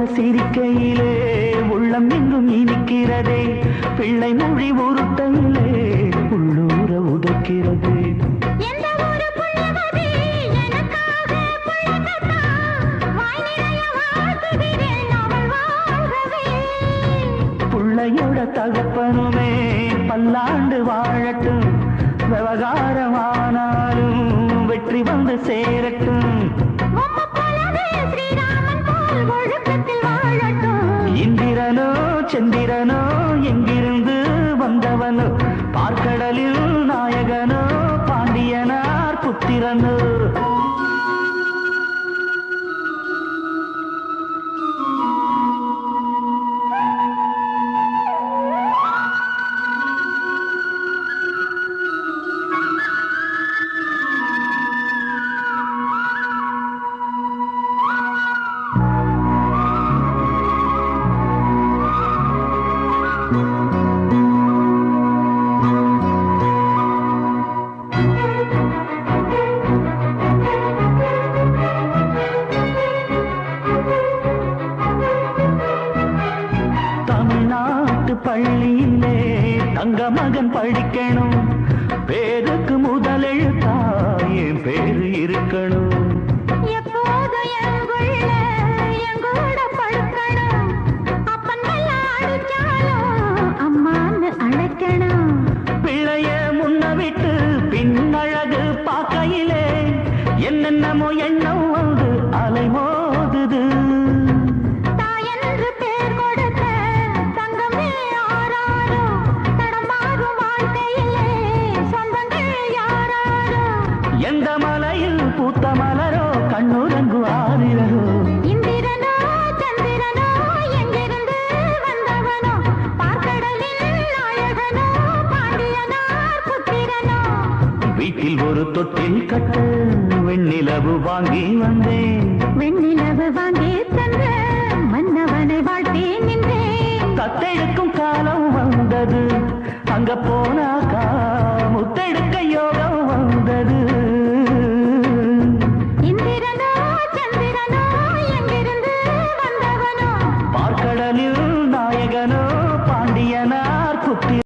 சிரிக்கையிலே உள்ளம் எங்கும் இனிக்கிறதே பிள்ளை மொழி உருட்டையிலே உள்ளூர உதைக்கிறது எந்த ஒரு புள்ளவதி எனக்காக புள்ளகத்தா வாய் நிறைய வாழ்த்துகிறேன் அவள் வாழ்கவே பிள்ளையோட தகப்பனுமே பல்லாண்டு வாழட்டும் விவகாரமானாலும் வெற்றி வந்து சேரட்டும் உம்மை போலவே ஸ்ரீராமன் போல் ஒழுக்கத்தில் வாழட்டும் இந்திரனோ சந்திரனோ எங்கிருந்து வந்தவனோ பார்க்கடலில் நாயகனோ பாண்டியனார் புத்திரனோ தமிழ்நாட்டு பள்ளியிலே தங்க மகன் படிக்கணும் பேருக்கு முதலெழுத்தா என் பேரு இருக்கணும் எப்போதும் என் புள்ள என் கூட படுக்கணும் அப்பன் மேல அடிச்சாலும் அம்மான்னு அழைக்கணும் பிள்ளைய முன்ன விட்டு பின்னழகு பார்க்கையிலே என்னென்னமோ எண்ணம் வந்து அலைமோதுது தாயென்று பேர் கொடுத்த தங்கமே ஆராரோ தடமாறும் வாழ்க்கையிலே சொந்தங்கள் யாராரோ எந்த மலையில் பூத்த மலரோ கண்ணுரங்கு ஆதிரோ இந்திரனோ சந்திரனோ எங்கிருந்து வந்தவனோ பார்க்கடலில் நாயகனோ பாண்டியனார் புத்திரனோ வீட்டில் ஒரு தொட்டில் கட்டு வெண்ணிலவு வாங்கி வந்தேன் வெண்ணிலவு வாங்கி தந்த மன்னவனை வாழ்த்தி நின்றேன் தத்தெடுக்கும் காலம்